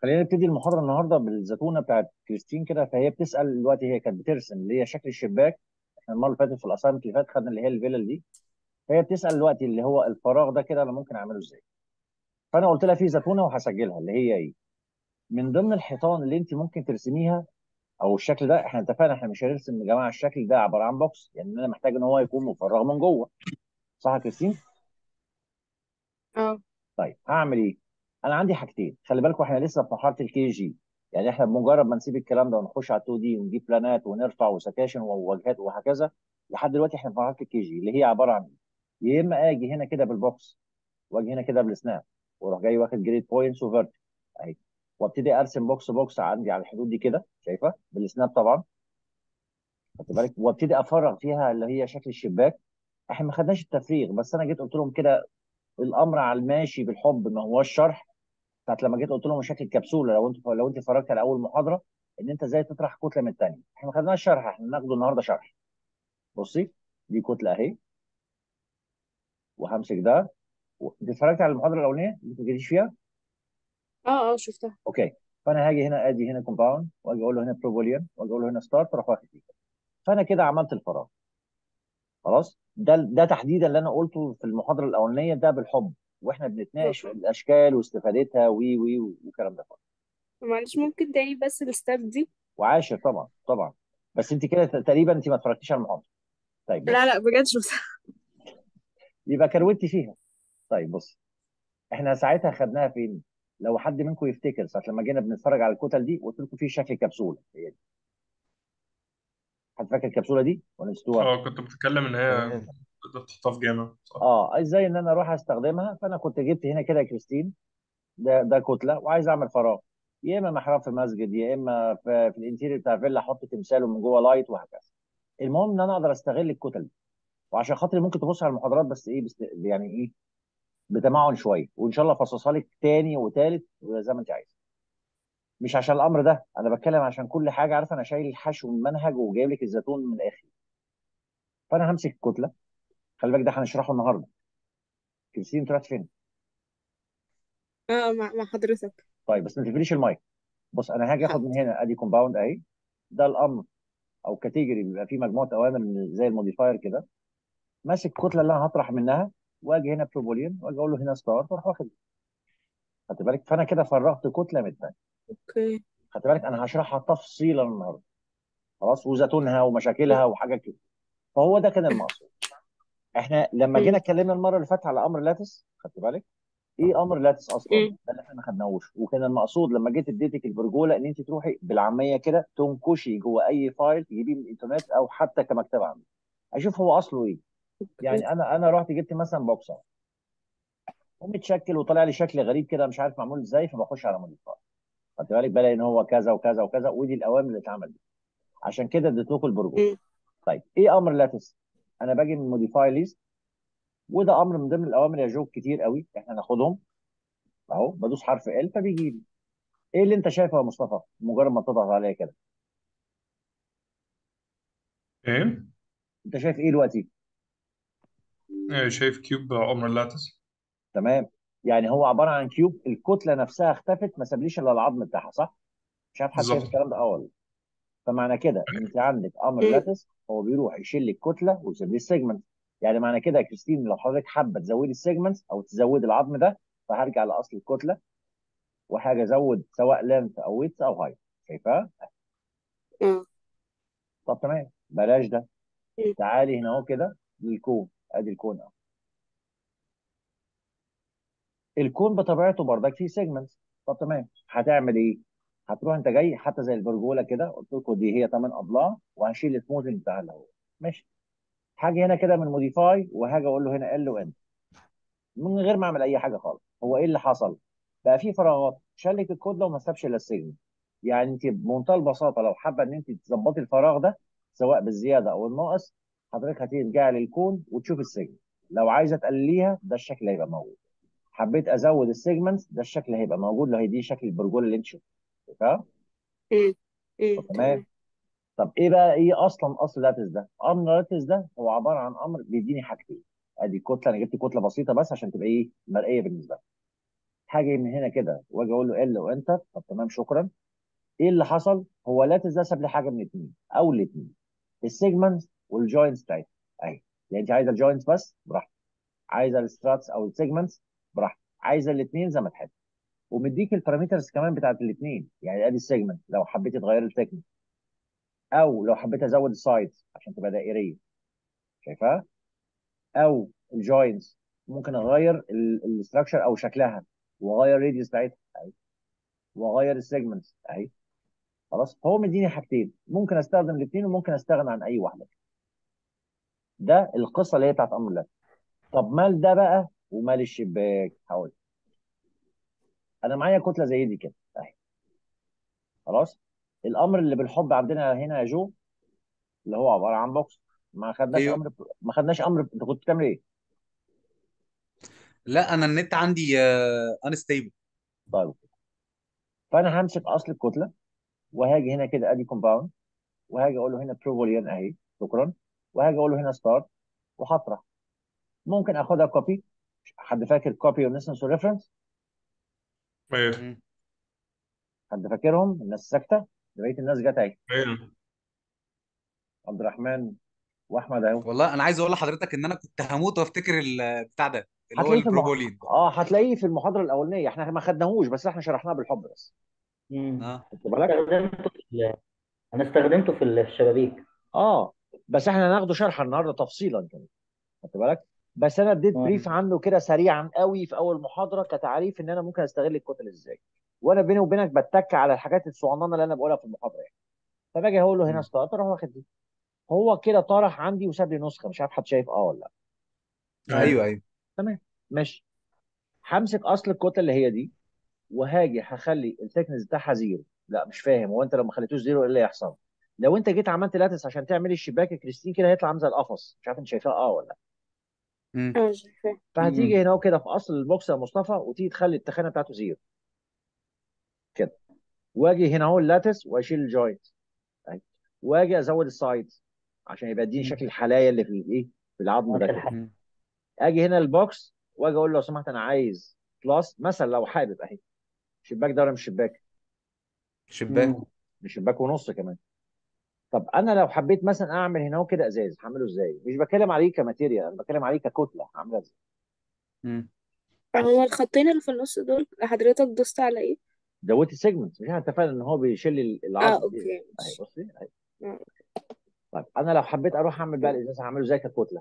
خلينا نبتدي المحاضره النهارده بالزتونه بتاعت كريستين كده فهي بتسال دلوقتي هي كانت بترسم اللي هي شكل الشباك احنا المره اللي فاتت في الاسايمنت اللي فات خدنا اللي هي الفيلل دي فهي بتسال دلوقتي اللي هو الفراغ ده كده انا ممكن اعمله ازاي فانا قلت لها في زتونه وهسجلها اللي هي ايه من ضمن الحيطان اللي انت ممكن ترسميها او الشكل ده احنا اتفقنا احنا مش هنرسم يا جماعه الشكل ده عباره عن بوكس يعني انا محتاج ان هو يكون مفرغ من جوه صح يا كريستين اه طيب هعمل ايه انا عندي حاجتين خلي بالكم احنا لسه في مرحله الكي جي يعني احنا بمجرد ما نسيب الكلام ده ونخش على 2 دي ونجيب بلانات ونرفع وسكاشن وواجهات وهكذا لحد دلوقتي احنا في مرحله الكي جي اللي هي عباره عن ايه يا اما اجي هنا كده بالبوكس واجي هنا كده بالسناب واروح جاي واخد جريد بوينتس وفيرتيكال اهي وابتدي ارسم بوكس بوكس عندي على الحدود دي كده شايفه بالسناب طبعا خدت بالك وابتدي افرغ فيها اللي هي شكل الشباك احنا ما خدناش التفريغ بس انا جيت قلت لهم كده الامر على الماشي بالحب ما هوش شرح ساعه لما جيت قلت لهم شكل الكبسوله لو انت لو انت اتفرجت على اول محاضره ان انت ازاي تطرح كتله من الثانيه احنا ما خدناش شرح احنا ناخده النهارده شرح بصي دي كتله اهي وهمسك ده و- انت اتفرجت على المحاضره الاولانيه اللي ما جيتيش فيها اه اه شفتها اوكي فانا هاجي هنا ادي هنا كومباوند واجي اقول له هنا بروبوليان واجي اقول له هنا ستارت اروح واخد فيه فانا كده عملت الفراغ خلاص ده ده تحديدا اللي انا قلته في المحاضره الاولانيه ده بالحب واحنا بنتناقش في شكرا الاشكال واستفادتها وي وي والكلام ده كله معلش ممكن تاني بس الستاب دي وعاشر طبعا طبعا بس انت كده تقريبا انت ما اتفرجتيش على المحاضره طيب لا بص لا بجد شفتها يبقى كروتي فيها طيب بص احنا ساعتها خدناها فين لو حد منكم يفتكر ساعه لما جينا بنتفرج على الكتل دي قلت لكم في شكل كبسوله هي دي حد فاكر الكبسوله دي ولا نسيتوها اه كنت بتتكلم ان هي تقدر تحطها في جامع صح اه ازاي ان انا اروح استخدمها فانا كنت جبت هنا كده يا كريستين ده ده كتله وعايز اعمل فراغ يا اما محراب في مسجد يا اما في, في الانتيريور بتاع فيلا احط تمثاله من جوه لايت وهكذا المهم ان انا اقدر استغل الكتل دي وعشان خاطر ممكن تبص على المحاضرات بس ايه بس يعني ايه بتمعن شويه وان شاء الله افصصها لك تاني وتالت زي ما انت عايز مش عشان الامر ده انا بتكلم عشان كل حاجه عارف انا شايل الحشو من المنهج وجايب لك الزيتون من الاخر فانا همسك الكتله خلي بالك ده هنشرحه النهارده كريستين انت رحت فين اه مع, مع حضرتك طيب بس ما تقفليش المايك بص انا هاجي اخد حاضر من هنا ادي كومباوند اهي ده الامر او كاتيجوري بيبقى فيه مجموعه اوامر من- زي الموديفاير كده ماسك الكتله اللي انا هطرح منها واجي هنا بروبولين واجي اقول له هنا ستارت واروح واخد خدت بالك فانا كده فرغت كتله من الثانيه اوكي خدت بالك انا هشرحها تفصيلا النهارده خلاص وزيتونها ومشاكلها وحاجات كده فهو ده كان المقصود احنا لما جينا مم. اتكلمنا المره اللي فاتت على امر لاتس خدت بالك ايه امر لاتس اصلا مم. ده اللي احنا ما خدناهوش وكان المقصود لما جيت اديتك البرجوله ان انت تروحي بالعاميه كده تنكشي جوه اي فايل تجيبيه من الانترنت او حتى كمكتبه عندك اشوف هو اصله ايه اوكي يعني انا انا رحت جبت مثلا بوكس اهو ومتشكل وطلع لي شكل غريب كده مش عارف معمول ازاي فبخش على موديفاي خدت بالك بلاقي ان هو كذا وكذا وكذا ودي الاوامر اللي اتعمل دي عشان كده اديت لكم البرجوله مم. طيب ايه امر لاتس انا باجي من موديفاي ليست وده امر من ضمن الاوامر يا جو كتير قوي احنا ناخدهم اهو بدوس حرف ال فبيجي لي ايه اللي انت شايفه يا مصطفى مجرد ما تضغط عليا كده ايه انت شايف ايه دلوقتي إيه، شايف كيوب عمر اللاتس تمام يعني هو عباره عن كيوب الكتله نفسها اختفت ما سابليش الا العظم بتاعها صح مش عارف حد شايف بالظبط الكلام ده اه ولا لا. فمعنى كده انت عندك امر مم. لاتس هو بيروح يشيل لك كتله ويسيب لي السيجمنت يعني معنى كده يا كريستين لو حضرتك حابه تزودي السيجمنت او تزودي العظم ده فهرجع لاصل الكتله وحاجه ازود سواء لينث او ويتس او هايت شايفها اه طب تمام بلاش ده مم. تعالي هنا اهو كده للكون ادي الكون اهو الكون بطبيعته برضك فيه سيجمنتس طب تمام هتعمل ايه؟ هتروح انت جاي حتى زي البرجوله كده قلت لكم دي هي 8 اضلاع وهشيل السموثنج بتاع الهواء ماشي هاجي هنا كده من موديفاي وهاجي اقول له هنا ال وان من غير ما اعمل اي حاجه خالص هو ايه اللي حصل؟ بقى في فراغات شلك الكتله وما سابش الا السيجمنت يعني انت بمنتهى البساطه لو حابه ان انت تظبطي الفراغ ده سواء بالزياده او الناقص حضرتك هترجعي للكون وتشوف السيجمنت لو عايزه تقلليها ده الشكل اللي هيبقى موجود حبيت ازود السيجمنتس ده الشكل اللي هيبقى موجود لو هي دي شكل البرجوله اللي انت شفتها مم. مم. طب تمام تمام طب ايه بقى ايه اصلا اصل لاتس ده امر لاتس ده هو عباره عن امر بيديني حاجتين ادي كتله انا جبت كتله بسيطه بس عشان تبقى ايه مرئيه بالنسبه لك هاجي من هنا كده واجي اقول له ال وانتر طب تمام شكرا ايه اللي حصل؟ هو لاتس ده ساب لي حاجه من الاثنين او الاثنين السيجمنت والجوينتس بتاعتها اهي يعني انت عايزه الجوينتس بس براحتك عايزه الستراتس او السيجمنتس براحتك عايزه الاثنين زي ما تحب ومديك البارامترز كمان بتاعت الاثنين يعني ادي السيجمنت لو حبيت تغير التكنيك او لو حبيت ازود السايدز عشان تبقى دائريه شايفها او الجوينتس ممكن اغير الاستراكشر او شكلها واغير الريديوس بتاعتها اهي واغير السيجمنتس اهي خلاص هو مديني حاجتين ممكن استخدم الاثنين وممكن استغنى عن اي واحده ده القصه اللي هي بتاعت امر الله طب مال ده بقى ومال الشباك هقول انا معايا كتله زي دي كده اهي خلاص الامر اللي بالحب عندنا هنا يا جو اللي هو عباره عن بوكس ما خدناش ايوه امر ما خدناش امر انت كنت بتعمل ايه؟ لا انا النت عندي انستيبل طيب فانا همسك اصل الكتله وهاجي هنا كده ادي كومباوند وهاجي اقول له هنا بروفوليان اهي شكرا وهاجي اقول له هنا ستارت وهطرح ممكن اخدها كوبي حد فاكر كوبي ونسنس وريفرنس ايوه حد فاكرهم الناس ساكته بقيه الناس جت اهي ايوه عبد الرحمن واحمد اهو والله انا عايز اقول لحضرتك ان انا كنت هموت وافتكر البتاع ده اللي هو هتلاقيه في المح... البروبولين اه هتلاقيه في المحاضره الاولانيه احنا ما خدناهوش بس احنا شرحناه بالحب بس مم. اه خدت بالك استخدمته في ال- انا استخدمته في الشبابيك اه بس احنا هناخده شرح النهارده تفصيلا كمان خدت بالك بس انا اديت مم. بريف عنه كده سريعا قوي في اول محاضره كتعريف ان انا ممكن استغل الكتل ازاي وانا بيني وبينك بتك على الحاجات الصغننه اللي انا بقولها في المحاضره يعني فباجي اقول له هنا مم. ستارت اروح واخد دي هو كده طرح عندي وساب لي نسخه مش عارف حد شايف اه ولا لا ايوه ايوه ايوه تمام ماشي همسك اصل الكتله اللي هي دي وهاجي هخلي الثيكنس بتاعها زيرو لا مش فاهم هو انت لو ما خليتوش زيرو ايه اللي هيحصل لو انت جيت عملت لاتس عشان تعمل الشباك يا كريستين كده هيطلع عامل زي القفص مش عارف انت شايفاه اه ولا لا مم. اه شايفاه فهتيجي مم. هنا كده في اصل البوكس يا مصطفى وتيجي تخلي التخانه بتاعته زيرو كده واجي هنا اهو اللاتس واشيل الجوينت اهي واجي ازود السايدز عشان يبقى يديني مم. شكل الحلايا اللي في الايه في العظم نفس ده كده الحاجة مم. اجي هنا البوكس واجي اقول له لو سمحت انا عايز بلس مثلا لو حابب اهي شباك ده ولا مش شباك شباك مم. مش شباك ونص كمان طب انا لو حبيت مثلا اعمل هنا اهو كده ازاز هعمله ازاي مش بتكلم عليه كماتيريال انا بتكلم عليه ككتله هعملها ازاي مم. هو الخطين اللي في النص دول حضرتك دوست على ايه؟ زودت السيجمنت مش احنا اتفقنا ان هو بيشيل ال- اه العظم دي اوكي اهي ماشي بصي اهي اه طيب انا لو حبيت اروح اعمل بقى الازاز هعمله ازاي ككتله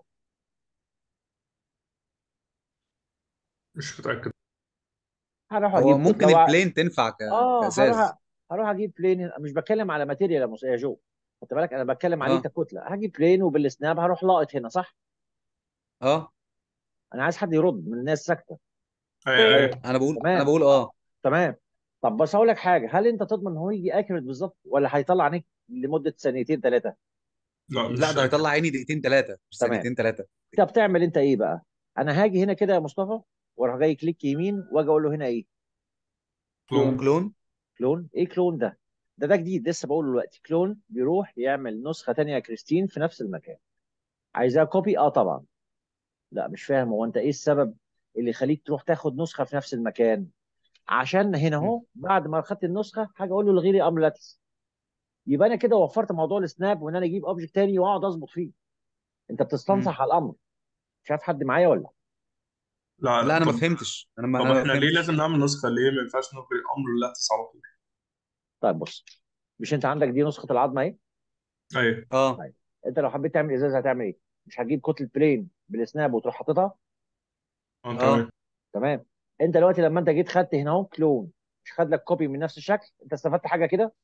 مش متأكد هروح هو اجيب ممكن كتله وع... البلين تنفع ك... اه هروح كازاز أ- هروح اجيب بلين مش بتكلم على ماتيريال يا مس- يا جو خد بالك انا بتكلم عليه اه ككتله هجيب بلين وبالسناب هروح لاقط هنا صح اه انا عايز حد يرد من الناس ساكته ايوه ايوه ايوه انا بقول انا تمام بقول اه تمام طب بس اقول لك حاجه هل انت تضمن ان هو يجي اكيوريت بالظبط ولا هيطلع عليك لمده ثانيتين ثلاثه لا لا مش ده متأكد هيطلع عيني دقيقتين ثلاثه مش تمام ثانيتين ثلاثه طب تعمل انت ايه بقى انا هاجي هنا كده يا مصطفى واروح جاي كليك يمين واجي اقول له هنا ايه كلون كلون كلون ايه كلون ده ده ده جديد لسه بقوله دلوقتي كلون بيروح يعمل نسخه ثانيه يا كريستين في نفس المكان عايزاها كوبي اه طبعا لا مش فاهم هو انت ايه السبب اللي يخليك تروح تاخد نسخه في نفس المكان عشان هنا مم. اهو بعد ما اخدت النسخه حاجه اقول له الغي لي امر لاتس يبقى انا كده وفرت موضوع السناب وان انا اجيب اوبجكت تاني واقعد اظبط فيه انت مم. بتستنصح على الامر مش عارف حد معايا ولا لا لا لا انا ما طب فهمتش انا ما طب انا ما احنا ليه فهمتش لازم نعمل نسخة ليه ما ينفعش نلغي الأمر اللاتس على طول طيب بص مش انت عندك دي نسخه العظمه اهي ايوه اه طيب انت لو حبيت تعمل ازاز هتعمل ايه مش هتجيب كتله بلين بالسناب وتروح حاططها اه اه تمام تمام انت دلوقتي لما انت جيت خدت هنا اهو كلون مش خد لك كوبي من نفس الشكل انت استفدت حاجه كده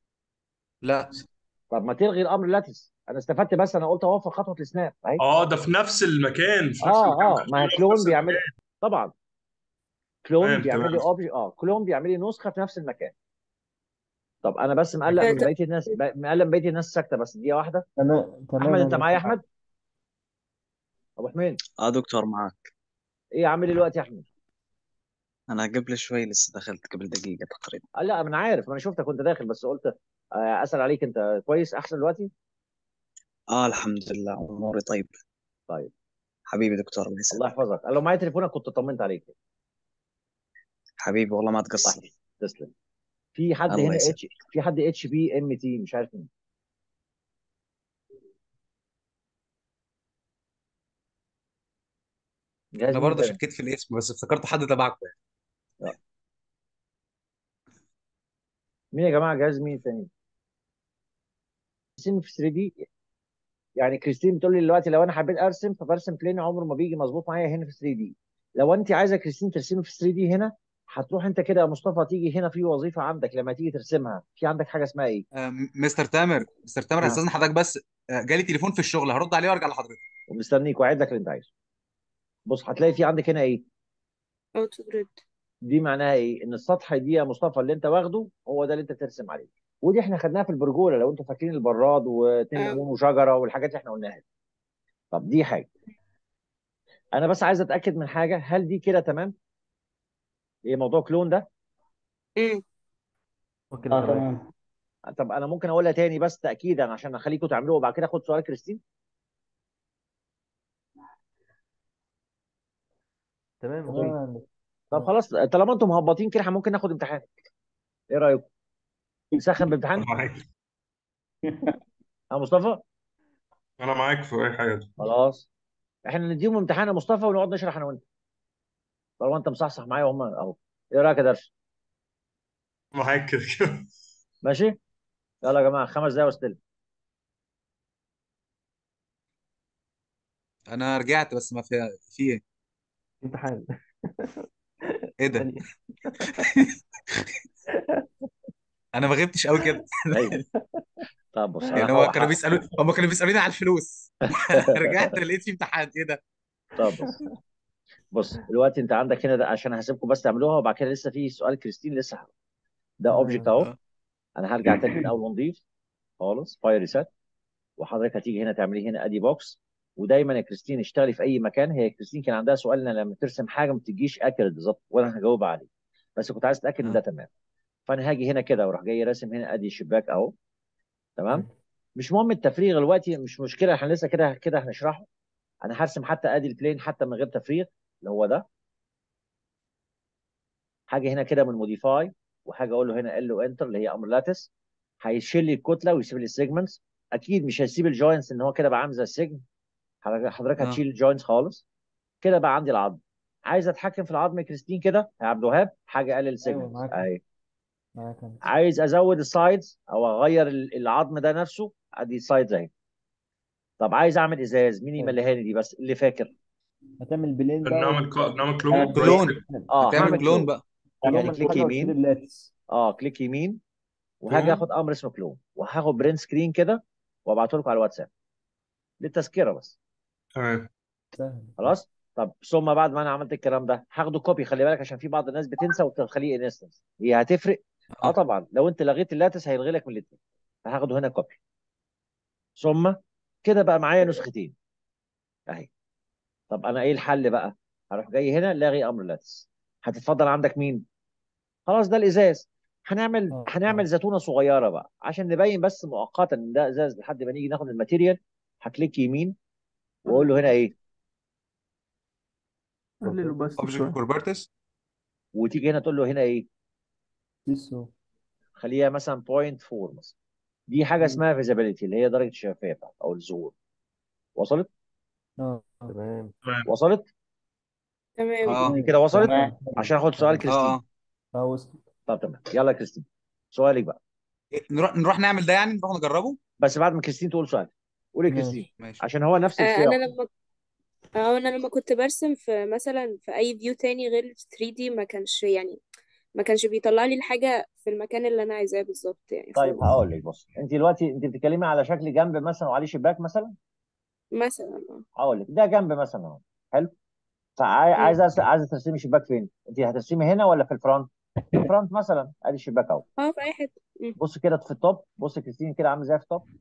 لا طب ما تلغي الامر اللاتس انا استفدت بس انا قلت اوفر خطوه السناب اهي اه ده في نفس المكان في نفس اه المكان ما اه كانش ما هي بيقولها في كلون نفس بيعمل المكان طبعا كلون تمام بيعمل لي تمام اوبجكت اه كلون بيعمل لي نسخه في نفس المكان طب انا بس مقلق من بقيه الناس مقلق من بقيه الناس ساكته بس دقيقه واحده تمام تمام احمد يا انت معايا يا مستر احمد ابو حميد اه دكتور معاك ايه عامل ايه دلوقتي يا احمد انا قبل شوي لسه دخلت قبل دقيقة تقريبا قال لا انا عارف انا شفتك كنت داخل بس قلت آه، اسال عليك انت كويس احسن دلوقتي اه الحمد لله اموري طيب طيب حبيبي دكتور الله الله يسلمك يحفظك أنا لو معايا تليفونك كنت طمنت عليك حبيبي والله ما الله تقصر يحفظك. تسلم في حد الله هنا يسلمك اتش في حد اتش بي ام تي مش عارف مين جهاز انا مين برضه تاني شكيت في الاسم بس افتكرت حد تبعكم يعني لا. مين يا جماعه جهاز مين تاني كريستين في 3 دي يعني كريستين بتقول لي دلوقتي لو انا حبيت ارسم فبرسم بلين عمره ما بيجي مظبوط معايا هنا في 3 دي لو انت عايزه كريستين ترسمي في 3 دي هنا هتروح انت كده يا مصطفى تيجي هنا في وظيفه عندك لما تيجي ترسمها في عندك حاجه اسمها ايه؟ آه، م- مستر تامر مستر تامر ها استاذن حضرتك بس آه، جالي تليفون في الشغل هرد عليه وارجع لحضرتك ومستنيك وعد لك اللي انت عايزه بص هتلاقي في عندك هنا ايه؟ اوتو جريد دي معناها ايه؟ ان السطح دي يا مصطفى اللي انت واخده هو ده اللي انت ترسم عليه ودي احنا خدناها في البرجوله لو انتوا فاكرين البراد واتنين اه ليمون وشجره والحاجات اللي احنا قلناها دي. طب دي حاجه انا بس عايز اتاكد من حاجه هل دي كده تمام؟ ايه موضوع كلون ده؟ امم ممكن اه تمام تمام طب انا ممكن اقولها تاني بس تاكيدا عشان اخليكم تعملوها وبعد كده اخد سؤال كريستين تمام تمام اوكي طب خلاص طالما انتم مهبطين كده إحنا ممكن ناخد امتحان ايه رايكم؟ نسخن بامتحان انا معاك يا مصطفى انا معاك في اي حاجه خلاص احنا نديهم امتحان يا مصطفى ونقعد نشرح انا وانت طالما انت مصحصح معايا وهم اهو ايه رايك يا درش معاك كده كده ماشي يلا يا جماعه خمس دقايق واستلم انا رجعت بس ما في في ايه امتحان ايه ده ثانية انا ما غبتش قوي كده ايوه طب بص انا يعني هو هو كانوا بيسالوا هم كانوا بيسالوني على الفلوس رجعت لقيت في امتحان ايه ده طب بص بص دلوقتي انت عندك هنا ده عشان هسيبكم بس تعملوها وبعد كده لسه في سؤال كريستين لسه هعمله. ده اوبجكت تمام اهو اه انا هرجع تاني من اول ونضيف خالص فاير ريسات وحضرتك هتيجي هنا تعملي هنا ادي بوكس ودايما يا كريستين اشتغلي في اي مكان هي كريستين كان عندها سؤال ان لما ترسم حاجه ما بتجيش اكيوريت بالظبط وانا هجاوب عليه بس كنت عايز اتاكد ان ده اه تمام فانا هاجي هنا كده واروح جاي راسم هنا ادي الشباك اهو تمام مم. مش مهم التفريغ دلوقتي مش مشكله احنا لسه كده كده هنشرحه انا هرسم حتى ادي البلين حتى من غير تفريغ اللي هو ده حاجه هنا كده من موديفاي وحاجه اقول له هنا ال انتر اللي هي امر لاتس هيشيل لي الكتله ويسيب لي السيجمنتس اكيد مش هيسيب الجوينتس ان هو كده بقى عامل زي السجن حضرتك حضرتك اه هتشيل الجوينتس خالص كده بقى عندي العظم عايز اتحكم في العظم يا كريستين كده يا عبد الوهاب حاجه اقلل ايوه السيجمنتس معاك اهي معاك أنا. عايز ازود السايدز او اغير ال- العظم ده نفسه ادي السايدز اهي طب عايز اعمل ازاز مين طيب يمليهاني دي بس اللي فاكر هتعمل بلين بقى نعمل وت- كا- نعمل كلون كلون اه هتعمل هعمل كلون كلون بقى تعمل يعني لك كليك حاجة وتشيل يمين اللاتس اه كليك يمين وهاجي اخد كلون امر اسمه كلون وهاخد برنت سكرين كده وابعته لكم على الواتساب للتذكره بس تمام سهل خلاص طب ثم بعد ما انا عملت الكلام ده هاخده كوبي خلي بالك عشان في بعض الناس بتنسى وتخليه انستنس هي هتفرق اه اه طبعا لو انت لغيت اللاتس هيلغي لك من الاثنين فهاخده هنا كوبي ثم كده بقى معايا نسختين اهي طب انا ايه الحل بقى هروح جاي هنا لاغي امر اللاتس هتتفضل عندك مين خلاص ده الازاز هنعمل اه هنعمل اه زيتونه صغيره بقى عشان نبين بس مؤقتا ان ده ازاز لحد ما نيجي ناخد الماتيريال هكليك يمين واقول له هنا ايه قلله بس اوبجكت شوية بروبرتيز وتيجي هنا تقول له هنا ايه لسه خليها مثلا 0.4 مثلا دي حاجه اسمها فيزابيليتي اللي هي درجه الشفافيه بتاعته او الظهور وصلت اه تمام تمام وصلت تمام اه دي تمام كده وصلت تمام تمام عشان اخد سؤال تمام كريستين اه اه اه وصل طب تمام يلا يا كريستين سؤالك بقى إيه، نروح نروح نعمل ده يعني نروح نجربه بس بعد ما كريستين تقول سؤال قولي يا كريستين ماشي ماشي عشان هو نفس آه انا السياق لما اه انا لما كنت برسم في مثلا في اي فيو تاني غير ال 3D ما كانش يعني ما كانش بيطلع لي الحاجة في المكان اللي انا عايزاه بالظبط يعني طيب خالص هقول لك بص انت دلوقتي انت بتتكلمي على شكل جنب مثلا وعليه شباك مثلا مثلا اه هقول لك ده جنب مثلا اهو حلو فعايز مم. عايز عايزه ترسمي شباك فين؟ انت هترسمي هنا ولا في الفرونت؟ في الفرونت مثلا ادي الشباك اهو اه في اي حتة مم. بص كده في التوب بص كريستين كده عامل ازاي في التوب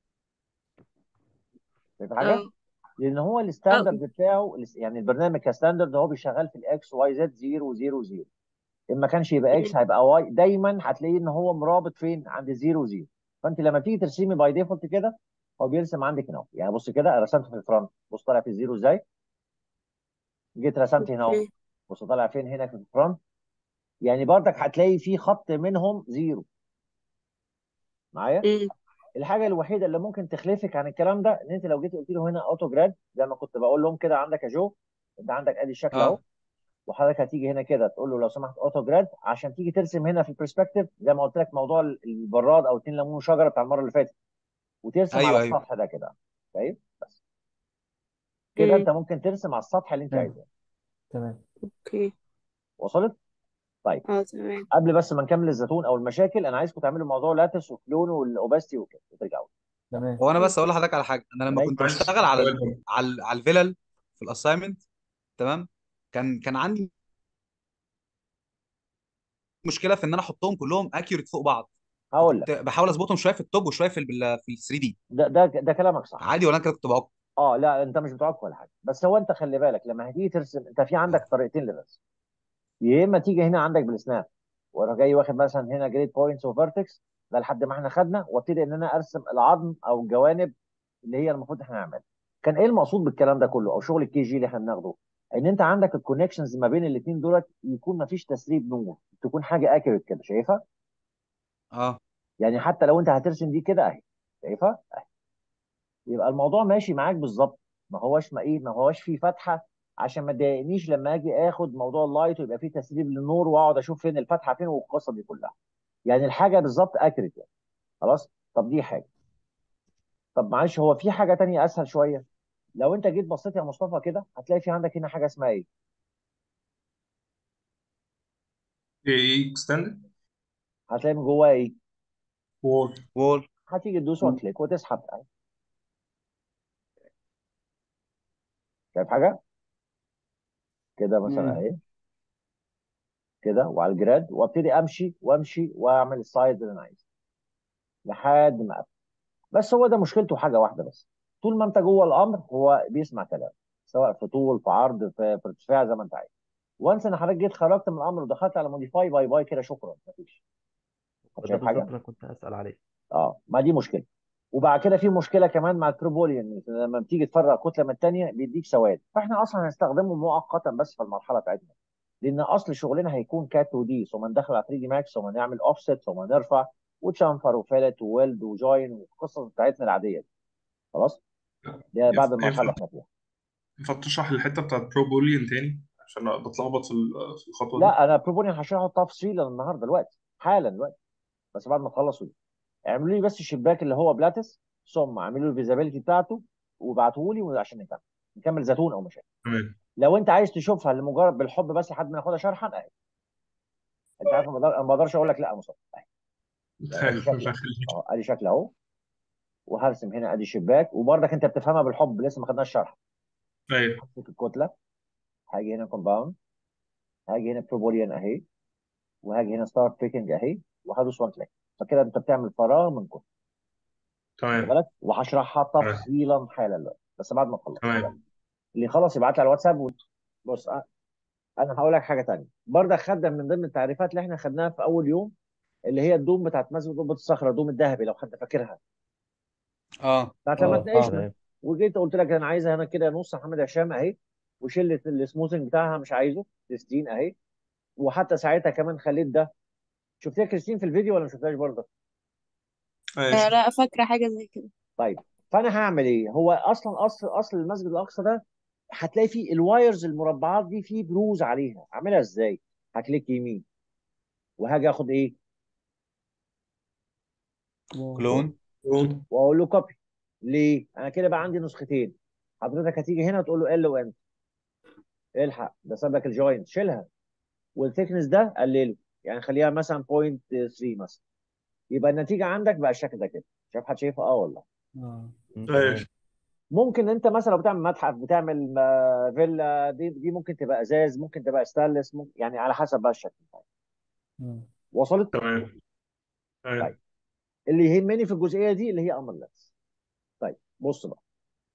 شايف حاجه؟ اه لان هو اه الستاندرد بتاعه يعني البرنامج كستاندرد هو بيشغل في الاكس واي زد 0 0 0 ان ما كانش يبقى اكس مم. هيبقى واي دايما هتلاقيه ان هو مرابط فين؟ عند 0 0 فانت لما تيجي ترسمي باي ديفولت كده هو بيرسم عندك هنا اهو. يعني بص كده رسمت في الفرونت بص طالع في الزيرو ازاي؟ جيت رسمت هنا اهو اوكي بص طالع فين هنا في الفرونت يعني برضك هتلاقي في خط منهم زيرو معايا امم الحاجه الوحيده اللي ممكن تخلفك عن الكلام ده ان انت لو جيت قلت له هنا اوتو جراد زي ما كنت بقول لهم كده عندك يا جو انت عندك ادي الشكل اهو اه وحضرتك هتيجي هنا كده تقول له لو سمحت اوتو جراد عشان تيجي ترسم هنا في البرسبكتيف زي ما قلت لك موضوع ال- البراد او اتنين ليمون وشجره بتاع المره اللي فاتت وترسم على ايوه ايوه السطح ده كده طيب بس كده انت امم ممكن ترسم على السطح اللي انت تمام عايزه تمام اوكي وصلت طيب اه تمام قبل بس ما نكمل الزيتون او المشاكل انا عايزكم تعملوا موضوع لاتس وكلون والاوباستي وكده وترجعوا تمام هو انا بس اقول لحضرتك على حاجه انا لما ماشي كنت عايز بشتغل على ال... سؤال على ال... على الفيلل في الاساينمنت تمام كان كان عندي مشكله في ان انا احطهم كلهم اكيوريت فوق بعض هقول فكنت لك بحاول اظبطهم شويه في التوب وشويه في ال في ال 3 دي ده ده ده كلامك صح عادي ولا انا كده كنت بعك اه لا انت مش بتعك ولا حاجه بس هو انت خلي بالك لما هتيجي ترسم انت في عندك طريقتين للرسم يا اما تيجي هنا عندك بالسناب واروح جاي واخد مثلا هنا جريد بوينتس وفيرتكس ده لحد ما احنا خدنا وابتدي ان انا ارسم العظم او الجوانب اللي هي المفروض احنا نعملها كان ايه المقصود بالكلام ده كله او شغل الكي جي اللي احنا بناخده ان انت عندك الكونكشنز ما بين الاثنين دولت يكون ما فيش تسريب نور تكون حاجه اكيوريت كده شايفها اه يعني حتى لو انت هترسم دي كده اهي شايفها اهي يبقى الموضوع ماشي معاك بالظبط ما هوش ما ايه ما هوش فيه فتحه عشان ما تضايقنيش لما اجي اخد موضوع اللايت ويبقى فيه تسريب للنور واقعد اشوف فين الفتحه فين والقصه دي كلها يعني الحاجه بالظبط اكريت يعني خلاص طب دي حاجه طب معلش هو في حاجه تانية اسهل شويه لو انت جيت بصيت يا مصطفى كده هتلاقي في عندك هنا حاجه اسمها ايه ايه اكستند هتلاقي من جواها ايه وول وول هتيجي تدوس وان كليك وتسحب اهي شايف حاجه كده مثلا مم. اهي كده وعلى الجراد وابتدي امشي وامشي واعمل السايد اللي انا عايزه لحد ما أقفل. بس هو ده مشكلته حاجه واحده بس طول ما انت جوه الامر هو بيسمع كلام سواء في طول في عرض في, في ارتفاع زي ما انت عايز وانس ان حضرتك جيت خرجت من الامر ودخلت على موديفاي باي باي كده شكرا مفيش وده شايف بالظبط حاجه انا كنت هسأل عليه اه ما دي مشكله وبعد كده في مشكله كمان مع التربوليان لما بتيجي تفرق كتله من الثانيه بيديك سواد فاحنا اصلا هنستخدمه مؤقتا بس في المرحله بتاعتنا لان اصل شغلنا هيكون كات 2 دي ثم ندخل على 3 دي ماكس ثم نعمل اوفست ثم نرفع وتشامفر وفلت وويلد وجوين والقصص بتاعتنا العاديه دي خلاص ده بعد المرحله اللي ينفع احنا فيها ينفع تشرح الحته بتاعت برو بوليان تاني عشان أنا بتلخبط في ال- في الخطوه دي لا انا بروبوني هشرحه تفصيلا النهارده دلوقتي حالا دلوقتي بس بعد ما تخلصوا دي اعملوا لي بس الشباك اللي هو بلاتس ثم اعملوا لي الفيزابيلتي بتاعته وابعتوه لي عشان نكمل نكمل زيتون او مشاكل تمام لو انت عايز تشوفها لمجرد بالحب بس لحد ما ناخدها شرحا اهي انت عارف ما بقدر- أنا ما بقدرش اقول لك لا يا مصطفى اهي ادي شكل الله يخليك اهو ادي شكل اهو وهرسم هنا ادي شباك وبرضك انت بتفهمها بالحب لسه ما خدناش شرح ايوه همسك الكتله هاجي هنا كومباوند هاجي هنا بروبوليان اهي وهاجي هنا ستارت بيكنج اهي وهدوس وان كليك فكده انت بتعمل فراغ من كتله خد تمام بالك وهشرحها تمام تفصيلا حالا دلوقتي بس بعد ما اخلص تمام اللي خلص يبعت لي على الواتساب و... بص أ- انا هقول لك حاجه تانيه برضه خدنا من ضمن التعريفات اللي احنا خدناها في اول يوم اللي هي الدوم بتاعت مسجد قبه الصخره الدوم الذهبي لو حد فاكرها اه بتاعت لما اه اتناقشنا تمام تمام وجيت قلت لك انا عايزها هنا كده نص محمد هشام اهي وشله السموثنج بتاعها مش عايزه كريستين اهي وحتى ساعتها كمان خليت ده شفتيها كريستين في الفيديو ولا ما شفتهاش برضه؟ ايوه آه شفت لا فاكرة حاجة زي كده طيب فانا هعمل ايه؟ هو اصلا اصل اصل المسجد الاقصى ده هتلاقي فيه الوايرز المربعات دي فيه بروز عليها اعملها ازاي؟ هكليك يمين وهاجي اخد ايه؟ كلون كلون قول. واقول له كوبي ليه؟ انا كده بقى عندي نسختين حضرتك هتيجي هنا تقول له ال وان الحق ده ساب لك الجوينت شيلها والثيكنس ده قلله يعني خليها مثلا 0.3 مثلا يبقى النتيجه عندك بقى الشكل ده كده شايف حد شايفها اه والله اه مم، ايوه تمام ممكن انت مثلا لو بتعمل متحف بتعمل آه، فيلا دي دي ممكن تبقى ازاز ممكن تبقى ستانلس ممكن يعني على حسب بقى الشكل مم. وصلت تمام طيب ايوه اللي يهمني في الجزئيه دي اللي هي امر اللبس طيب بص بقى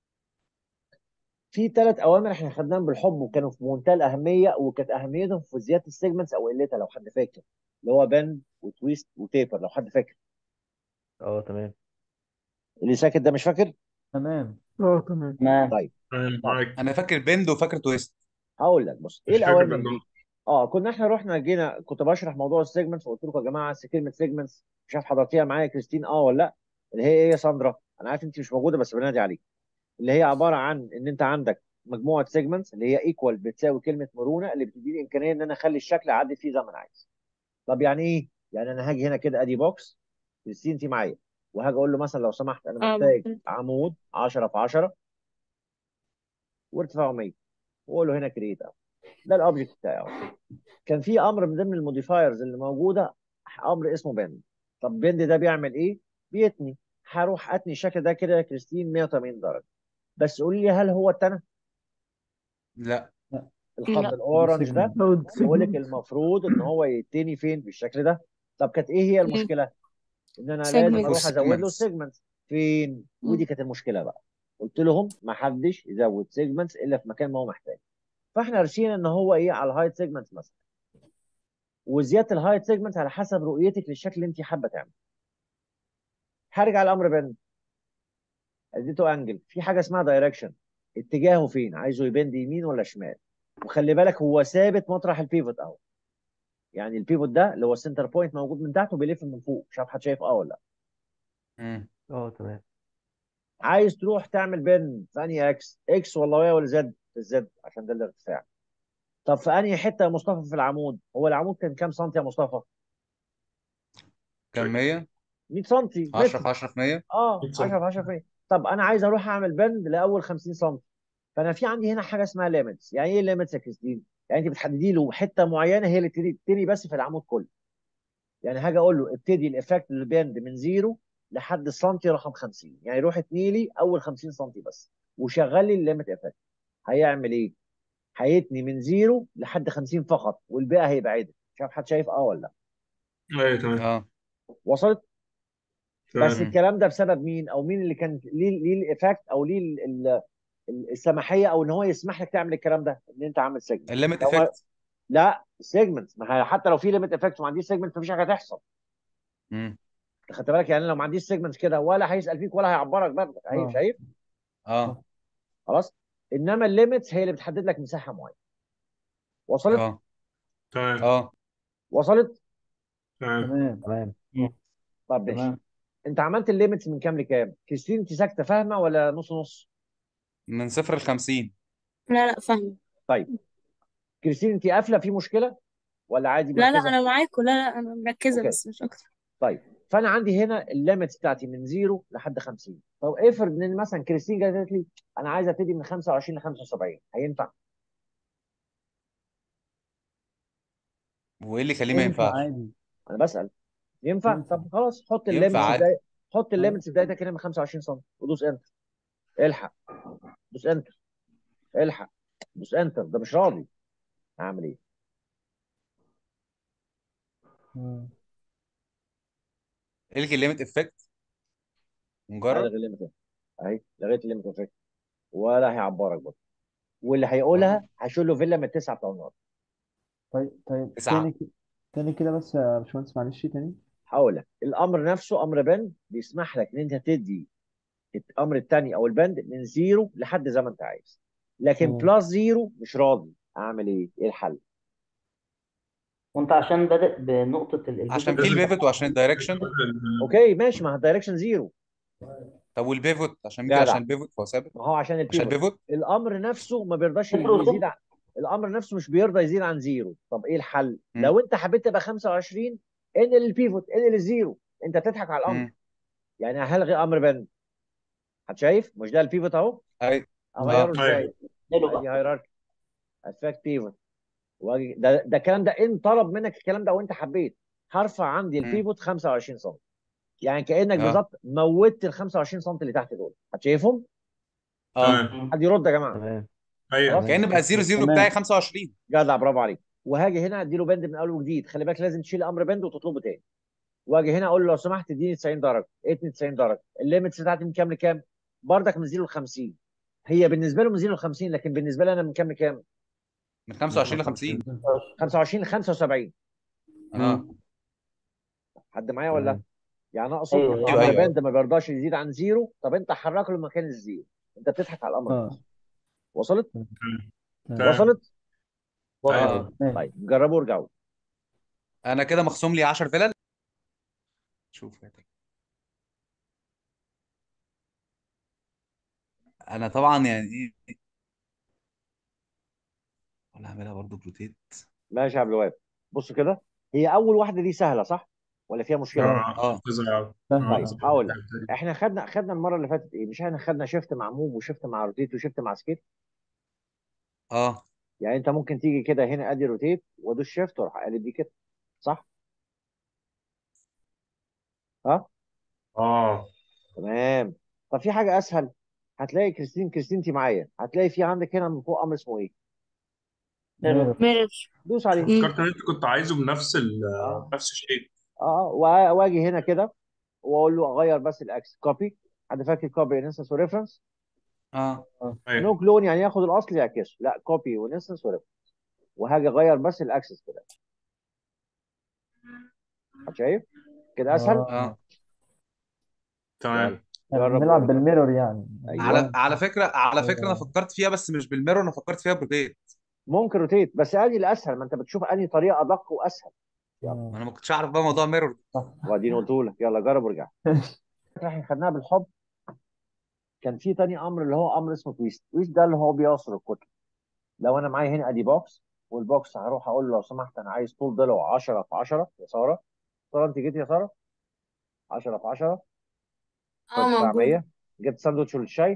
في ثلاث اوامر احنا خدناهم بالحب وكانوا في منتهى الاهميه وكانت اهميتهم في زياده السيجمنتس او قلتها لو حد فاكر اللي هو بند وتويست وتيبر لو حد فاكر اه تمام اللي ساكت ده مش فاكر تمام اه تمام تمام طيب تمام طيب معاك انا فاكر بند وفاكر تويست هقول لك بص ايه مش فاكر الاوامر بندو دي اه كنا احنا رحنا جينا كنت بشرح موضوع السيجمنتس وقلت لكم يا جماعه أصل كلمه سيجمنتس مش عارف حضرتيها معايا كريستين اه ولا لا اللي هي ايه يا ساندرا انا عارف انت مش موجوده بس بنادي عليك اللي هي عباره عن ان انت عندك مجموعه سيجمنتس اللي هي ايكوال بتساوي كلمه مرونه اللي بتديني امكانيه ان انا اخلي الشكل اعدل فيه زي ما انا عايز طب يعني ايه يعني انا هاجي هنا كده ادي بوكس كريستين انت معايا وهاجي اقول له مثلا لو سمحت انا اه محتاج ممكن عمود 10 في 10 وارتفاعه 100 واقول له هنا كريت ده الاوبجكت بتاعي أهو. كان في امر من ضمن الموديفايرز اللي موجوده امر اسمه بند طب بند ده بيعمل ايه بيتني هروح اتني الشكل ده كده يا كريستين 180 درجه بس قولي لي هل هو التنى لا لا الخط لا الاورنج ده سيجمنت بقول لك المفروض ان هو يتني فين بالشكل ده طب كانت ايه هي المشكله ان انا لازم سيجمنت اروح ازود له segments. سيجمنت فين ودي كانت المشكله بقى قلت لهم ما حدش يزود سيجمنتس الا في مكان ما هو محتاج فاحنا رشينا ان هو ايه على الهايت سيجمنت مثلا وزياده الهايت سيجمنت على حسب رؤيتك للشكل اللي انت حابه تعمله هرجع الامر بند اديته انجل في حاجه اسمها دايركشن اتجاهه فين عايزه يبند يمين ولا شمال وخلي بالك هو ثابت مطرح البيفوت اهو يعني البيفوت ده اللي هو السنتر بوينت موجود من تحت وبيلف من فوق مش عارف حد شايف اه ولا لا مم. اه تمام عايز تروح تعمل بند في انهي اكس اكس ولا واي ولا زد في الزد عشان ده الارتفاع طب في انهي حته يا مصطفى في العمود هو العمود كان كام سنتي يا مصطفى كام 100 100 سنتي 10 متر في 10 في 100 اه 100 10 سم في 10 في طب انا عايز اروح اعمل بند لاول 50 سم فانا في عندي هنا حاجه اسمها ليميتس يعني ايه ليميتس يا كريستين يعني انت بتحددي له حته معينه هي اللي تبتدي تبتدي بس في العمود كله يعني هاجي اقول له ابتدي الافكت البند من زيرو لحد السنتي رقم 50 يعني روح اتني لي اول 50 سم بس وشغل لي الليميت افكت هيعمل ايه هيتني من زيرو لحد 50 فقط والباقي هيبقى عدل مش عارف حد شايف اه ولا لا ايوه تمام اه وصلت بس تمام مم. الكلام ده بسبب مين او مين اللي كان ليه ليه الايفكت او ليه ال- ال- ال- السماحيه او ان هو يسمح لك تعمل الكلام ده ان انت عامل سيجمنت الليميت لو ما افكت لا سيجمنت ما هي حتى لو في ليميت افكت وما عنديش سيجمنت مفيش حاجه هتحصل مم. خدت بالك يعني لو ما عنديش سيجمنت كده ولا هيسال فيك ولا هيعبرك برضه اهي اه شايف اه خلاص انما الليميتس هي اللي بتحدد لك مساحه معينه وصلت اه تمام اه وصلت تمام تمام تمام طب ماشي تمام انت عملت الليميتس من كام لكام كريستين انت ساكته فاهمه ولا نص نص من صفر ل 50 لا لا فاهمة طيب كريستين انت قافله في مشكله ولا عادي لا لا مركزه أنا معاكوا لا لا أنا مركزة اوكي بس مش أكتر طيب فانا عندي هنا الليميتس بتاعتي من زيرو لحد 50 طب افرض ان مثلا كريستين جت قالت لي انا عايز ابتدي من 25 ل 75 هينفع وايه اللي يخليه ما ينفع ينفعش عادي انا بسال ينفع ينفع طب خلاص حط ينفع الليميتس عادي بدايه حط اه الليميتس بدايتك هنا من 25 سم ودوس انتر الحق دوس انتر الحق دوس انتر ده مش راضي اعمل ايه مم. الغي الليميت افكت ونجرب هلغي الليميت اهي لغيت الليميت افكت ولا هيعبرك برضه واللي اه هيقولها هشيل له فيلا من التسعه بتوع النار طيب طيب تسعة تاني ك- تاني كده بس يا باشمهندس معلش تاني هقول لك الامر نفسه امر بند بيسمح لك ان انت تدي الامر الثاني او البند من زيرو لحد زي ما انت عايز لكن تمام بلس زيرو مش راضي اعمل ايه؟ ايه الحل؟ وانت عشان بادئ بنقطة ال- عشان البيفوت في لازم البيفوت وعشان الدايركشن اوكي ماشي ما هو الدايركشن زيرو طب والبيفوت عشان مين كده جدع عشان البيفوت فهو ثابت ما هو عشان عشان البيفوت البيفوت الامر نفسه ما بيرضاش صفر يزيد وصفر عن الامر نفسه مش بيرضى يزيد عن زيرو طب ايه الحل؟ مم. لو انت حبيت تبقى 25 انقل البيفوت انقل الزيرو انت بتضحك على الامر مم. يعني هلغي امر بند هتشايف مش ده البيفوت اهو اي اغيره اه ازاي؟ ايوه حلو ادي بقى هيراركي افكت بيفوت واجي ده ده الكلام ده ان طلب منك الكلام ده وانت حبيت هرفع عندي مم. البيفوت 25 سم يعني كانك اه بالظبط موتت ال 25 سم اللي تحت دول هتشايفهم؟ اه تمام مم. حد يرد يا جماعه تمام ايوه خلاص؟ تمام كأن بقى الزيرو زيرو تمام بتاعي 25 جدع برافو عليك وهاجي هنا اديله بند من اول وجديد خلي بالك لازم تشيل امر بند وتطلبه تاني واجي هنا اقول له لو سمحت اديني 90 درجه اديني 90 درجه الليميتس بتاعتي من كام لكام؟ بردك من 0 ل 50 هي بالنسبه له من 0 ل 50 لكن بالنسبه لي انا من كام لكام؟ من من 25 ل 25 50 25 ل 75 اه مم. حد معايا ولا؟ تمام يعني اقصد ايوه ان ايوه امر ايوه ايوه بند ما بيرضاش يزيد عن زيرو طب انت حركه لمكان الزيرو انت بتضحك على الامر اه نفسه وصلت؟ تمام تمام تمام وصلت؟ ايوه اه ماشي طيب جربوا وارجعوا انا كده مخصوم لي 10 فلل شوف يا ترى. انا طبعا يعني ايه ولا هعملها برضو بروتيت ماشي يا عبد الوهاب بص كده هي اول واحده دي سهله صح ولا فيها مشكله اه اه حافظها اه سهل طيب حافظها هقول لك احنا خدنا خدنا المره اللي فاتت ايه مش احنا خدنا شيفت مع موف وشيفت مع روتيت وشيفت مع سكيت اه يعني انت ممكن تيجي كده هنا ادي روتيت وادوس شيفت واروح قالب دي كده صح ها اه تمام طب في حاجه اسهل هتلاقي كريستين كريستينتي معايا هتلاقي في عندك هنا من فوق امر اسمه ايه ميرور ميرور دوس عليه مم. فكرت ان انت كنت عايزه بنفس ال اه نفس الشيء اه وا- واجي هنا كده واقول له اغير بس الاكس كوبي حد فاكر كوبي انستنس وريفرنس اه ايوه نو كلون يعني ياخد الاصل يعكسه لا كوبي وانستنس وريفرنس وهاجي اغير بس الاكسس كده حد شايف كده اسهل اه اه يلا تمام يعني جرب بنلعب وارجع بالميرور يعني على ايوه على فكره على فكره انا ايوه فكرت فيها بس مش بالميرور انا فكرت فيها بروتيت ممكن روتيت بس ادي الاسهل ما انت بتشوف انهي طريقه ادق واسهل يلا اه ما انا ما كنتش اعرف بقى موضوع ميرور صح وبعدين قلت لك يلا جرب وارجع احنا خدناها بالحب كان في تاني امر اللي هو امر اسمه تويست تويست ده اللي هو بيعصر الكتله لو انا معايا هنا ادي بوكس والبوكس هروح اقول له لو سمحت انا عايز طول ضلعه 10 في 10 يا ساره ساره انت جيت يا ساره 10 في 10 اه ارتفاع موجودة 100 جبت ساندوتش للشاي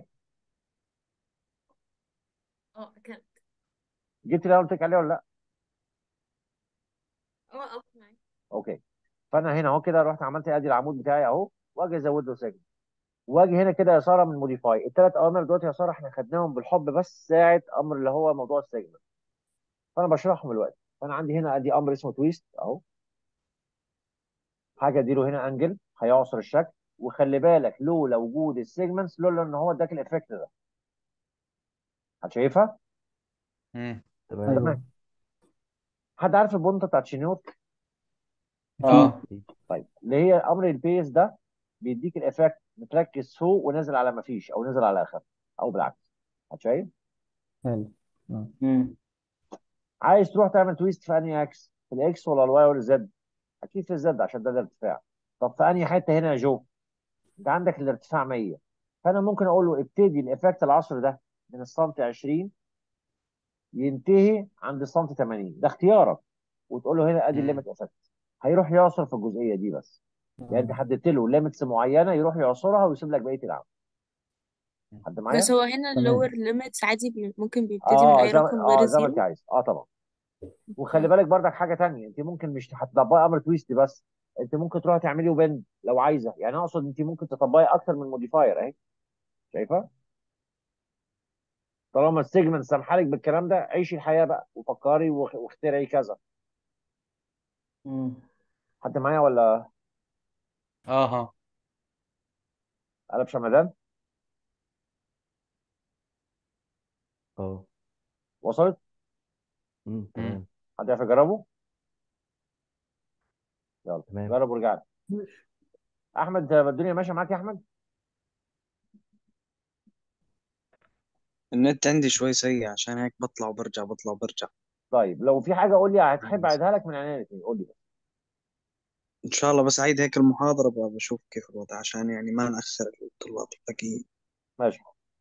اه اكلت جبت اللي أنا قلت لك عليه ولا لا اه اه معاك اوكي فانا هنا اهو كده رحت عملت ادي العمود بتاعي اهو واجي ازود له سجن واجي هنا كده يا ساره من موديفاي الثلاث اوامر دلوقتي يا ساره احنا خدناهم بالحب بس ساعه امر اللي هو موضوع السجن فانا بشرحهم دلوقتي فانا عندي هنا ادي امر اسمه تويست اهو حاجه اديله هنا انجل هيعصر الشكل وخلي بالك لولا وجود السيجمنتس لولا ان هو اداك الايفكت ده هتشايفها امم تمام ايوه تمام حد عارف البونطه بتاعت شينيوت اه اه طيب اللي هي امر البيس ده بيديك الايفكت متركز فوق ونازل على ما فيش او نازل على اخر او بالعكس هتشايف حلو اه مم. عايز تروح تعمل تويست في انهي اكس في الاكس ولا الواي ولا الزد اكيد في الزد عشان ده الارتفاع طب في انهي حته هنا يا جو انت عندك الارتفاع 100 فانا ممكن اقول له ابتدي الايفكت العصر ده من السنتي 20 ينتهي عند السنتي 80 ده اختيارك وتقول له هنا ادي امم الليميت افكت هيروح يعصر في الجزئيه دي بس يعني انت اه حددت له ليميتس معينه يروح يعصرها ويسيب لك بقيه العمل حد بس معايا هو هنا اللور تمام ليميتس عادي بن- ممكن بيبتدي من اه اي زي ما رقم غير اه زي ما انت الزيرو عايز اه طبعا وخلي اوكي بالك بردك حاجه تانية انت ممكن مش هتطبقي امر تويست بس انت ممكن تروحي تعملي بند لو عايزه يعني اقصد انت ممكن تطبقي اكتر من موديفاير اهي شايفه طالما السيجمنت سامحالك بالكلام ده عيشي الحياه بقى وفكري واخ- واخترعي كذا مم. حد معايا ولا اه ها قلب شمدان اه وصلت امم امم تمام حد يعرف يجربه يلا تمام جرب ورجع لي ماشي احمد الدنيا ماشيه معاك يا احمد النت عندي شوي سيء عشان هيك بطلع وبرجع بطلع وبرجع طيب لو في حاجه قول لي هتحب اعيدها لك من عينيا الاثنين قول لي بس إن شاء الله بس عيد هيك المحاضرة بقى بشوف كيف الوضع عشان يعني ما نأخر الطلاب الباقيين ماشي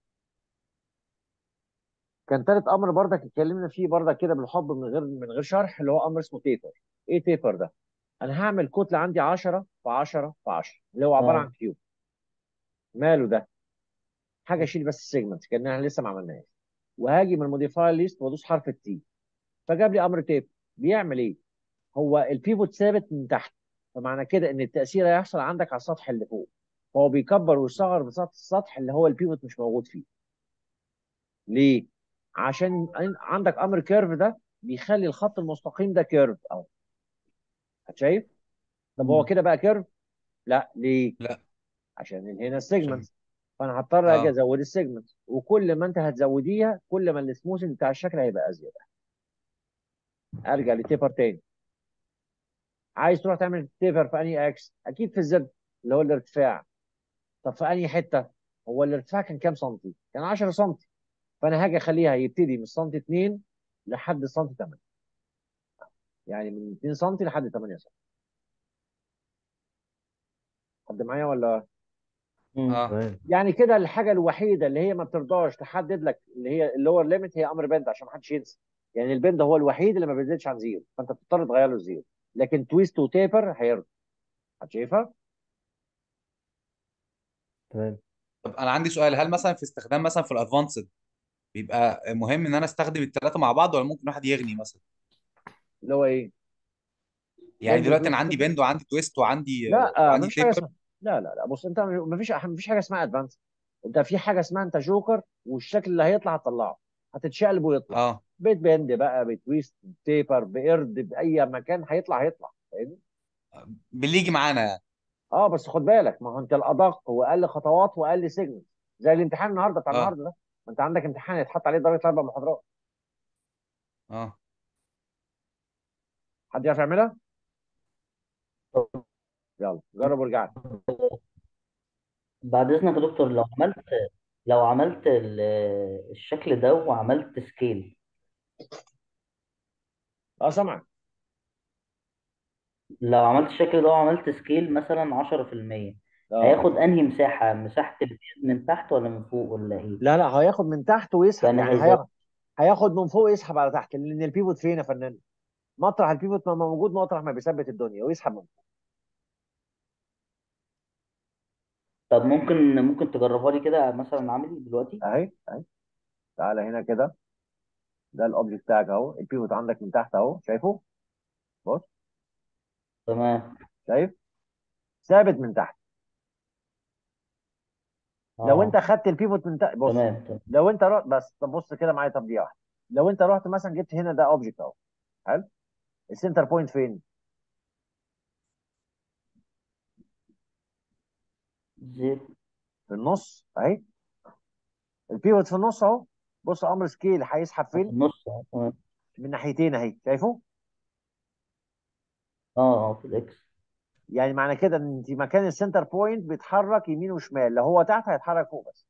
كان تالت امر برضك اتكلمنا فيه برضك كده بالحب من غير من غير شرح اللي هو امر اسمه تيبر ايه تيبر ده انا هعمل كتله عندي 10 في 10 في 10 اللي هو عباره عن اه كيوب ماله ده حاجه اشيل بس السيجمنت كاننا لسه ما عملناهاش وهاجي من الموديفاير ليست وادوس حرف التي فجاب لي امر تيب بيعمل ايه هو البيفوت ثابت من تحت فمعنى كده ان التاثير هيحصل عندك على السطح اللي فوق فهو بيكبر ويصغر بسطح السطح اللي هو البيفوت مش موجود فيه ليه عشان عندك امر كيرف ده بيخلي الخط المستقيم ده كيرف اهو شايف طب هو مم. كده بقى كيرف لا ليه لا عشان هنا عشان السيجمنت فانا هضطر اجي اه ازود السيجمنت وكل ما انت هتزوديها كل ما السموثنج بتاع الشكل هيبقى ازيد ارجع لتيبر تاني عايز تروح تعمل تيبر في انهي اكس اكيد في الزد اللي هو الارتفاع طب في انهي حته هو الارتفاع كان كام سنتي كان 10 سنتي فانا هاجي اخليها يبتدي من سنتي 2 لحد سنتي 8 يعني من 2 سم لحد 8 سم حد معايا ولا مم. اه تمام يعني كده الحاجه الوحيده اللي هي ما بترضاش تحدد لك اللي هي اللور ليميت هي امر بند عشان ما حدش ينسى يعني البند هو الوحيد اللي ما بيزيدش عن زيرو فانت بتضطر تغير له زيرو لكن تويست وتيبر هيرضى حد شايفها؟ تمام طب انا عندي سؤال هل مثلا في استخدام مثلا في الادفانسد بيبقى مهم ان انا استخدم الثلاثه مع بعض ولا ممكن واحد يغني مثلا اللي هو ايه؟ يعني بند دلوقتي انا وتويست عندي بند وعندي تويست وعندي لا وعندي مفيش حاجه تيبر اسمها لا لا لا بص انت مفيش مفيش حاجه اسمها ادفانس انت في حاجه اسمها انت جوكر والشكل اللي هيطلع هتطلعه هتتشقلب ويطلع اه بيت بند بقى بتويست بتيبر بقرد باي مكان هيطلع هيطلع فاهمني؟ باللي يجي معانا يعني اه بس خد بالك ما هو انت الادق واقل خطوات واقل سيجنال زي الامتحان النهارده بتاع اه النهارده ده ما انت عندك امتحان يتحط عليه درجه اربع محاضرات اه حد يعرف يعملها؟ يلا جرب وارجع لي. بعد إذنك يا دكتور لو عملت لو عملت ال- الشكل ده وعملت سكيل اه سامعك لو عملت الشكل ده وعملت سكيل مثلا 10% اه هياخد انهي مساحة مساحة البيض من تحت ولا من فوق ولا ايه لا لا هياخد من تحت ويسحب يعني يعني هيزود هياخد هياخد من فوق يسحب على تحت لان البيفوت فين يا فنان؟ مطرح البيفوت ما موجود مطرح ما بيثبت الدنيا ويسحب من فوق طب ممكن ممكن تجربها لي كده مثلا عملي دلوقتي اهي اهي تعالى هنا كده ده الاوبجكت بتاعك اهو البيفوت عندك من تحت اهو شايفه؟ بص تمام شايف؟ ثابت من تحت لو انت اه خدت البيفوت من تحت بص تمام تمام لو انت رحت بس طب بص كده معايا طب دي واحده لو انت رحت مثلا جبت هنا ده اوبجكت اهو حلو السنتر بوينت فين؟ زيرو في النص اهي البيفوت في النص اهو بص امر سكيل هيسحب في فين؟ النص اه تمام من ناحيتين اهي شايفه؟ اه اه في الاكس يعني معنى كده ان انت مكان السنتر بوينت بيتحرك يمين وشمال لو هو تحت هيتحرك فوق بس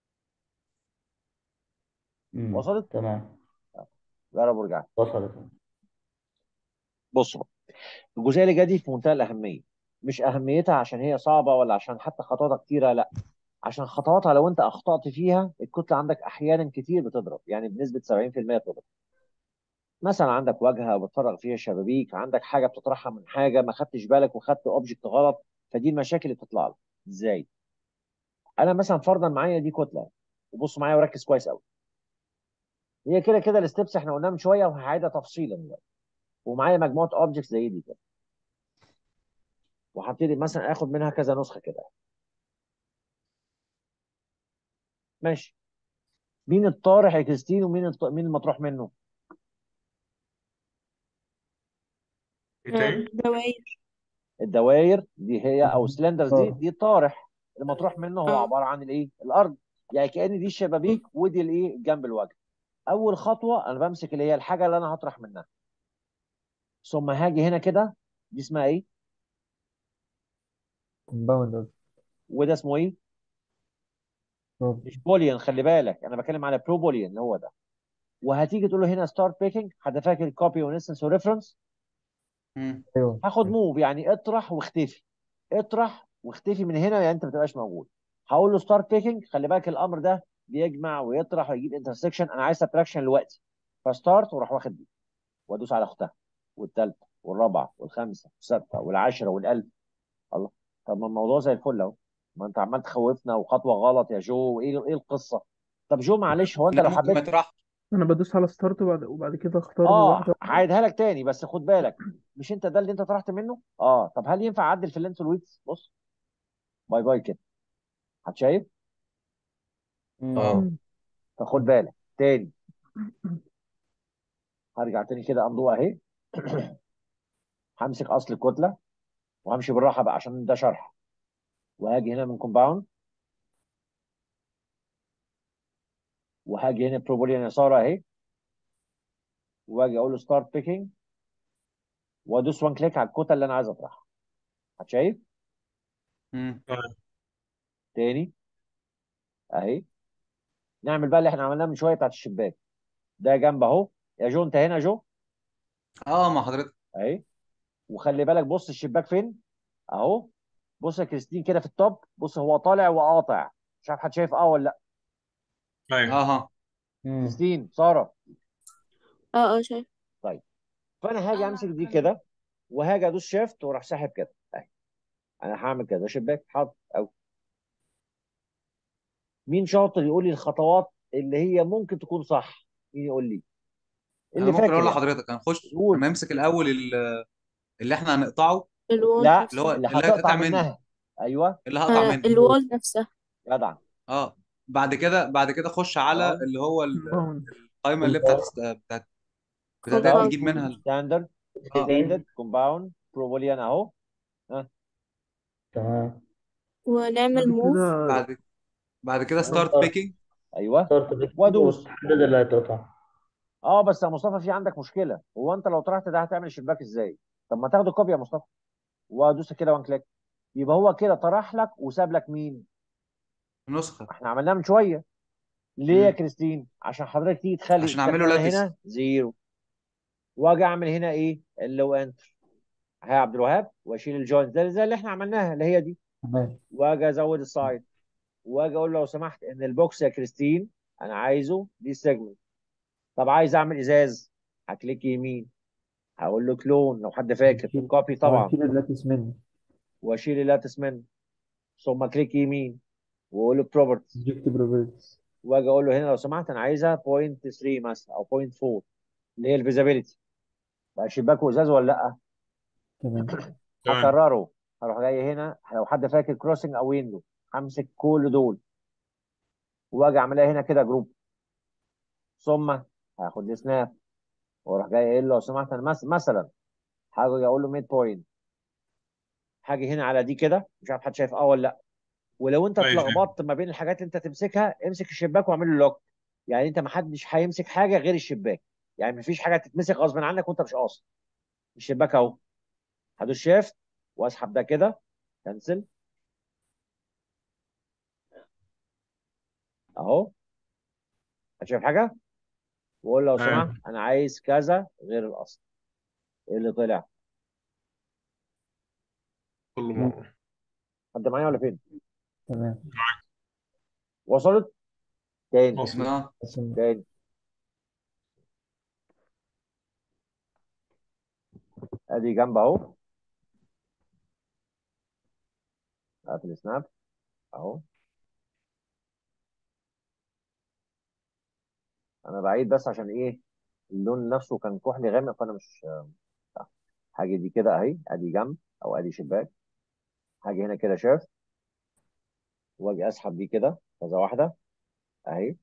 امم وصلت؟ تمام جرب وارجع وصلت بصوا الجزئيه اللي جايه دي في منتهى الاهميه مش اهميتها عشان هي صعبه ولا عشان حتى خطواتها كتيره لا عشان خطواتها لو انت اخطات فيها الكتله عندك احيانا كتير بتضرب يعني بنسبه 70% بتضرب مثلا عندك واجهه بتفرغ فيها شبابيك عندك حاجه بتطرحها من حاجه ما خدتش بالك وخدت اوبجكت غلط فدي المشاكل اللي بتطلع لك ازاي انا مثلا فرضا معايا دي كتله وبص معايا وركز كويس قوي هي كده كده الستبس احنا قلناها من شويه وهعيدها تفصيلا دلوقتي ومعايا مجموعه اوبجكتس زي دي كده وهبتدي مثلا اخد منها كذا نسخه كده ماشي مين الطارح يا كريستين ومين الط... مين المطروح منه ايه آه، تاني؟ دواير الدوائر دي هي او سلندرز دي اه دي الطارح المطروح منه هو اه عباره عن الايه الارض يعني كأن دي الشبابيك ودي الايه جنب الوجه اول خطوه انا بمسك اللي هي الحاجه اللي انا هطرح منها ثم هاجي هنا كده دي اسمها ايه كومباوند وده اسمه ايه مش بوليان خلي بالك انا بتكلم على برو بوليان اللي هو ده وهتيجي تقول له هنا ستارت بيكنج حد فاكر كوبي ونسنس وريفرنس مم. ايوه هاخد موف يعني اطرح واختفي اطرح واختفي من هنا يعني انت ما تبقاش موجود هقول له ستارت بيكنج خلي بالك الامر ده بيجمع ويطرح ويجيب انترسكشن انا عايز سبتراكشن دلوقتي فستارت واروح واخد دي وادوس على اختها والثالثه والرابعه والخامسه والسادسه والعاشره والالف الله طب ما الموضوع زي الفل اهو ما انت عمال تخوفنا وخطوه غلط يا جو وايه ايه القصه طب جو معلش هو انت لا لو ممكن ما حبيت يطرح انا بدوس على ستارت وبعد وبعد كده اختار اه واحده هعيدها لك تاني بس خد بالك مش انت ده اللي انت طرحت منه اه طب هل ينفع اعدل في اللينس والويدز بص باي باي كده هتشايف امم اه مم. فخد بالك تاني هرجع تاني كده امضوء اهي همسك اصل الكتله وهمشي بالراحه بقى عشان ده شرح وهاجي هنا من كومباوند وهاجي هنا بروبولين يسار اهي واجي اقول له ستارت بيكينج وادوس وان كليك على الكتله اللي انا عايز اطرحها هتشايف مم. تاني اهي نعمل بقى اللي احنا عملناه من شويه بتاعت الشباك ده جنب اهو يا جو انت هنا يا جو اه مع حضرتك اهي وخلي بالك بص الشباك فين اهو بص يا كريستين كده في التوب بص هو طالع وقاطع مش عارف حد شايف اه ولا لا ايوه اه مم. كريستين ساره اه اه شايف طيب فانا هاجي امسك دي كده وهاجي ادوس شيفت واروح ساحب كده اهي انا هعمل كده شباك حاضر او مين شاطر يقول لي الخطوات اللي هي ممكن تكون صح مين يقول لي انا اللي ممكن فاكر اقول يعني لحضرتك هنخش قول هنمسك الاول ال- اللي احنا هنقطعه الوول لا اللي هو نفسها اللي اللي هتقطع هيتقطع منه منها ايوه اللي هقطع آه منه الوول نفسها جدع اه بعد كده بعد كده اخش على اه اللي هو ال- كومباوند القائمه اللي بتاعت كومباوند بتاعت بتاعت كومباوند نجيب منها ال- ستاندرد اه ستيندد كومباوند بروبوليان اهو ها تمام ونعمل بعد موف كده بعد بعد كده ستارت ونختار بيكينج ايوه ستارت بيكينج وادوس وتحدد اللي هيتقطع اه بس يا مصطفى في عندك مشكله هو انت لو طرحت ده هتعمل الشباك ازاي طب ما تاخده كوبي يا مصطفى وادوس كده وان كليك يبقى هو كده طرح لك وساب لك مين نسخه احنا عملناه من شويه ليه يا مم. كريستين عشان حضرتك تيجي تخلي عشان تكتب اعمله انا لاتس هنا زيرو واجي اعمل هنا ايه اللي هو انتر ها يا عبد الوهاب واشيل الجوينت ده زي اللي احنا عملناها اللي هي دي تمام واجي ازود السايد واجي اقول له لو سمحت ان البوكس يا كريستين انا عايزه دي سيجمنت طب عايز اعمل ازاز هكليك يمين هقول له كلون لو حد فاكر هنشيل كوبي اه طبعا هنشيل اللاتس منه واشيل اللاتس منه ثم كليك يمين واقول له بروبرتيز جبت بروبرتيز واجي اقول له هنا لو سمحت انا عايزها 0.3 مثلا او 0.4 اللي هي الفيزابيلتي بقى شباك وازاز ولا لا تمام تمام هكرره هروح جاي هنا لو حد فاكر كروسنج او ويندو همسك كل دول واجي اعملها هنا كده جروب ثم هاخد لي سناب واروح جاي قايل له لو سمحت انا مس- مثلا هاجي اقول له ميد بوينت هاجي هنا على دي كده مش عارف حد شايف اه ولا لا ولو انت ايوه شايف اتلخبطت ما بين الحاجات اللي انت تمسكها امسك الشباك واعمل له لوك يعني انت ما حدش هيمسك حاجه غير الشباك يعني ما فيش حاجه تتمسك غصب عنك وانت مش قاصد الشباك اهو هدوس شيفت واسحب ده كده كنسل اهو شايف حاجه واقول لو تمام سمحت انا عايز كذا غير الاصل ايه اللي طلع كله مم. مو- حد معايا ولا فين تمام وصلت تاني وصل اه قسم تاني ادي جنب اهو اقفل سناب اهو انا بعيد بس عشان ايه اللون نفسه كان كحلي غامق فانا مش حاجه دي كده اهي ادي جنب او ادي شباك هاجي هنا كده شاف واجي اسحب دي كده كذا واحده اهي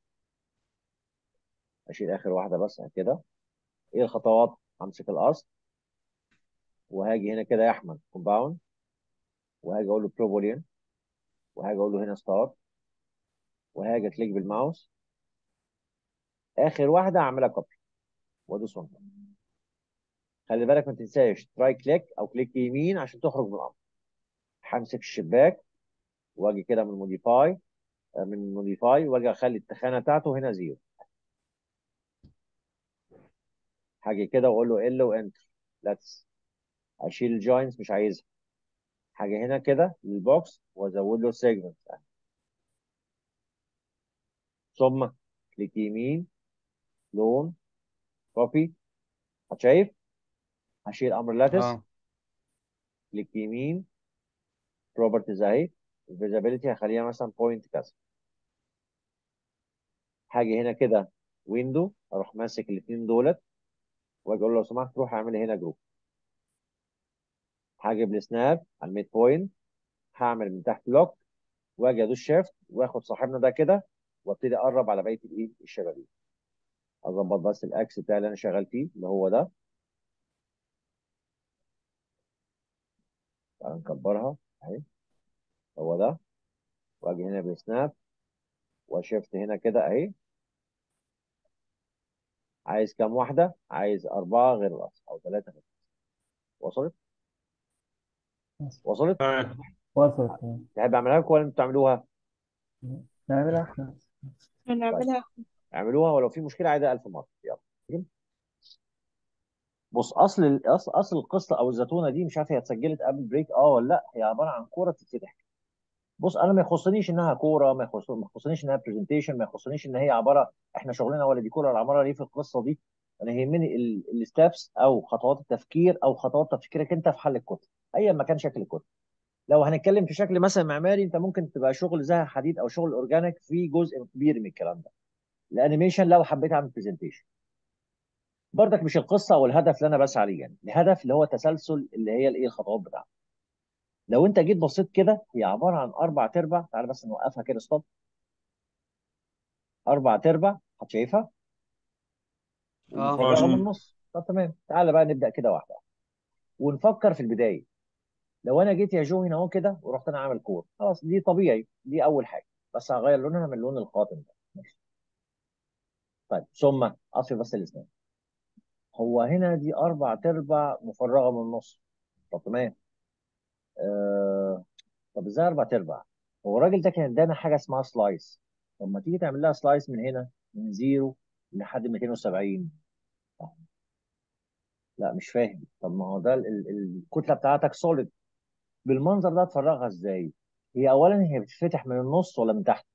اشيل اخر واحده بس كده ايه الخطوات همسك الاصل وهاجي هنا كده يا احمد كومباوند وهاجي اقول له بروبولين وهاجي اقول له هنا ستار وهاجي كليك بالماوس اخر واحده اعملها كوبي وادوس وانتر خلي بالك ما تنساش تراي كليك او كليك يمين عشان تخرج من الامر همسك الشباك واجي كده من موديفاي من موديفاي واجي اخلي التخانه بتاعته هنا زيرو هاجي كده واقول له ال وانتر لاتس اشيل الجوينتس مش عايزها حاجه هنا كده للبوكس وازود له سيجمنت ثم كليك يمين لون كوبي شايف هشيل امر لاتس اه كليك يمين بروبرتيز اهي الفيزابيلتي هخليها مثلا بوينت كذا هاجي هنا كده ويندو اروح ماسك الاثنين دولت واجي اقول له لو سمحت روح اعمل هنا جروب هاجي بالسناب على الميد بوينت هعمل من تحت لوك واجي ادوس شيفت واخد صاحبنا ده كده وابتدي اقرب على بقيه الايه الشبابيك اظبط بس الاكس بتاعي اللي انا شغال فيه اللي هو ده تعال نكبرها اهي هو ده واجي هنا بالسناب وشيفت هنا كده اهي عايز كام واحده عايز اربعه غير الاصل او ثلاثه غير وصلت وصلت تمام وصلت تمام تحب اعملها لكم ولا انتوا تعملوها نعملها احنا طيب هنعملها اعملوها ولو في مشكله عايزها 1000 مره يلا بص اصل ال- اصل اصل القصه او الزتونه دي مش عارف هي اتسجلت قبل بريك اه ولا لا هي عباره عن كوره بتتفتح بص انا ما يخصنيش انها كوره ما يخص- ما يخصنيش انها برزنتيشن ما يخصنيش ان هي عباره احنا شغلنا ولا ديكور ولا عماره ليه في القصه دي انا يهمني الستابس او خطوات التفكير او خطوات تفكيرك انت في حل الكتله ايا ما كان شكل الكتله لو هنتكلم في شكل مثلا معماري انت ممكن تبقى شغل زي حديد او شغل اورجانيك في جزء كبير من الكلام ده الانيميشن لو حبيت اعمل برزنتيشن برضك مش القصه او الهدف اللي انا بسعى عليه يعني الهدف اللي هو تسلسل اللي هي الايه الخطوات بتاعته لو انت جيت بصيت كده هي عباره عن اربع تربع تعالى بس نوقفها كده ستوب اربع تربع هتشايفها اه ومفرغه من اه النص طب تمام تعالى بقى نبدا كده واحده واحدة. ونفكر في البدايه لو انا جيت يا جو هنا اهو كده ورحت انا عامل كور خلاص دي طبيعي دي اول حاجه بس هغير لونها من اللون القاتم ده ماشي طيب ثم اطفي بس الاسنان هو هنا دي اربع تربع مفرغه من النص طب تمام آه... طب ازاي اربع تربع هو الراجل ده كان ادانا حاجه اسمها سلايس طب ما تيجي تعمل لها سلايس من هنا من زيرو لحد 270 لا مش فاهم طب ما هو ده ال- ال- الكتله بتاعتك سوليد بالمنظر ده تفرغها ازاي هي اولا هي بتتفتح من النص ولا من تحت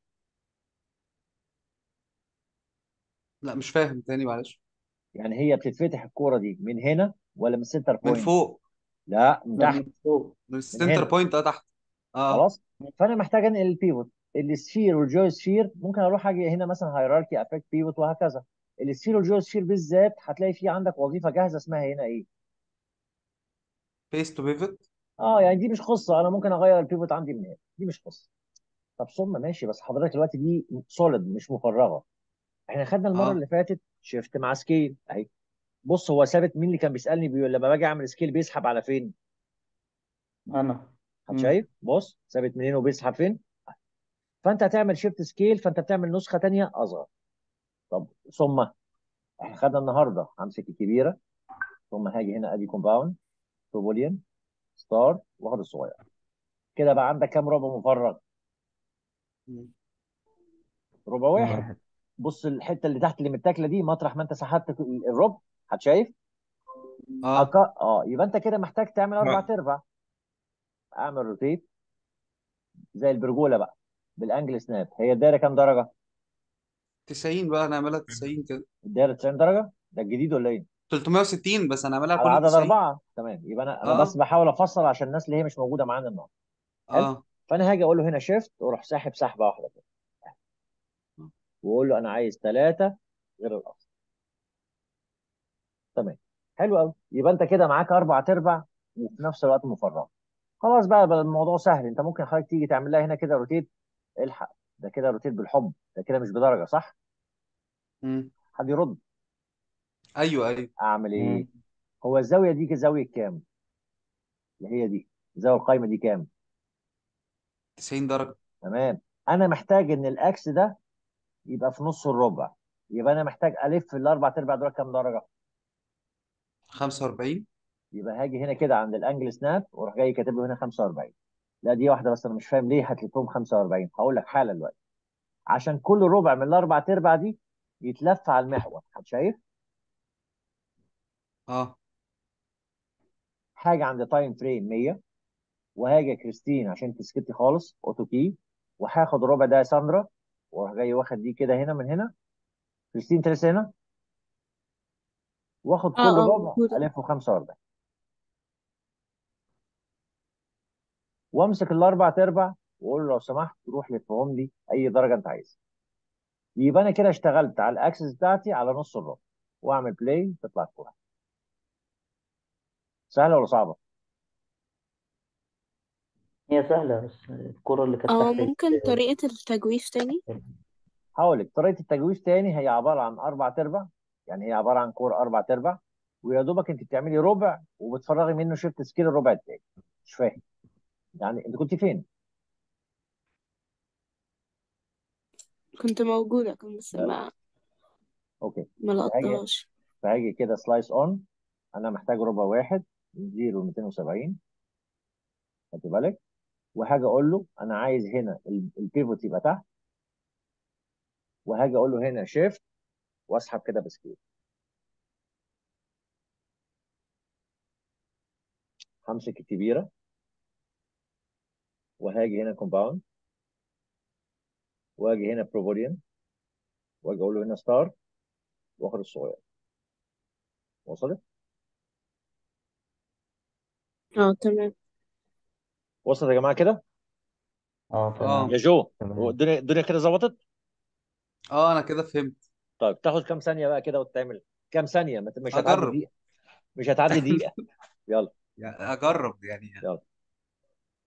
لا مش فاهم تاني معلش يعني هي بتتفتح الكوره دي من هنا ولا من السنتر من بوينت فوق لا من لا تحت من فوق من من السنتر هنا بوينت اه تحت اه خلاص فانا محتاج انقل البيفوت السفير والجوي سفير ممكن اروح اجي هنا مثلا هيراركي افكت بيفوت وهكذا السفير والجوي سفير بالذات هتلاقي في عندك وظيفه جاهزه اسمها هنا ايه فيس تو بيفت اه يعني دي مش قصه انا ممكن اغير البيفوت عندي من هنا دي مش قصه طب ثم ماشي بس حضرتك دلوقتي دي سوليد مش مفرغه احنا خدنا المره اه اللي فاتت شيفت مع سكيل اهي بص هو ثابت مين اللي كان بيسالني بيقول لما باجي اعمل سكيل بيسحب على فين انا مم. هتشايف بص ثابت منين وبيسحب فين فانت هتعمل شيفت سكيل فانت بتعمل نسخه تانيه اصغر طب ثم احنا خدنا النهارده همسك الكبيره ثم هاجي هنا ادي كومباوند بوليان ستار واخد الصغير كده بقى عندك كام ربع مفرغ مم. ربع واحد واحد بص الحته اللي تحت اللي متاكله دي مطرح ما انت سحبت الربع هتشايف اه أك... اه يبقى انت كده محتاج تعمل اربع اه تربع اعمل روتيت زي البرجوله بقى بالانجل سناب هي الدايره كام درجه 90 بقى نعملها 90 كده الدايره 90 درجه ده الجديد ولا ايه 360 بس هنعملها على كل عدد 90 اربعه تمام يبقى انا انا بس اه بحاول افصل عشان الناس اللي هي مش موجوده معانا النهارده حلو اه فانا هاجي اقول له هنا شيفت واروح ساحب سحبه واحده كده واقول له انا عايز ثلاثه غير الاصل تمام حلو قوي يبقى انت كده معاك اربع تربع وفي نفس الوقت مفرغ خلاص بقى, بقى الموضوع سهل انت ممكن حضرتك تيجي تعمل لها هنا كده روتيت الحق ده كده روتيت بالحب ده كده مش بدرجه صح مم. حد يرد ايوه ايوه اعمل ايه مم. هو الزاويه دي كده زاويه كام اللي هي دي الزاويه القايمه دي كام 90 درجة تمام انا محتاج ان الاكس ده يبقى في نص الربع يبقى انا محتاج الف الاربع ارباع دول كام درجه 45 يبقى هاجي هنا كده عند الانجل سناب واروح جاي كاتب له هنا 45 لا دي واحده بس انا مش فاهم ليه هتلفهم 45 هقول لك حالا دلوقتي عشان كل ربع من الاربع ارباع دي يتلف على المحور حد شايف اه حاجه عند تايم فريم 100 وهاجي يا كريستين عشان تسكتي خالص اوتو كي وهاخد الربع ده يا ساندرا واروح جاي واخد دي كده هنا من هنا كريستين انت لسه هنا واخد كل اه اه ربع موجودة الفه 45 وامسك الاربع ارباع واقول له لو سمحت روح لفهم لي اي درجه انت عايزها يبقى انا كده اشتغلت على الاكسس بتاعتي على نص الربع واعمل بلاي تطلع الكوره سهله ولا صعبه؟ هي سهلة بس الكرة اللي كانت اه تحت ممكن طريقة التجويف تاني هقول لك طريقه التجويف تاني هي عباره عن اربع ارباع يعني هي عباره عن كور اربع ارباع ويا دوبك انت بتعملي ربع وبتفرغي منه شيفت سكيل الربع التاني مش فاهم يعني انت كنت فين؟ كنت موجودة كنت بس لا ما اوكي ما فهاجي لقطتهاش فهاجي كده سلايس اون انا محتاج ربع واحد من 0 ل 270 خدت بالك وهاجي اقول له انا عايز هنا ال- البيفوت يبقى تحت وهاجي اقول له هنا شيفت واسحب كده بسكيل همسك الكبيره وهاجي هنا كومباوند واجي هنا بروبوليان واجي اقول له هنا ستار واخد الصغير وصلت اه تمام وصلت يا جماعه كده اه اه تمام يا جو تمام الدنيا الدنيا كده ظبطت اه انا كده فهمت طيب تاخد كام ثانيه بقى كده وتعمل كام ثانيه ما ت- مش هتعدي اجرب دقيقه مش هتعدي دقيقه يلا يعني اجرب يعني يلا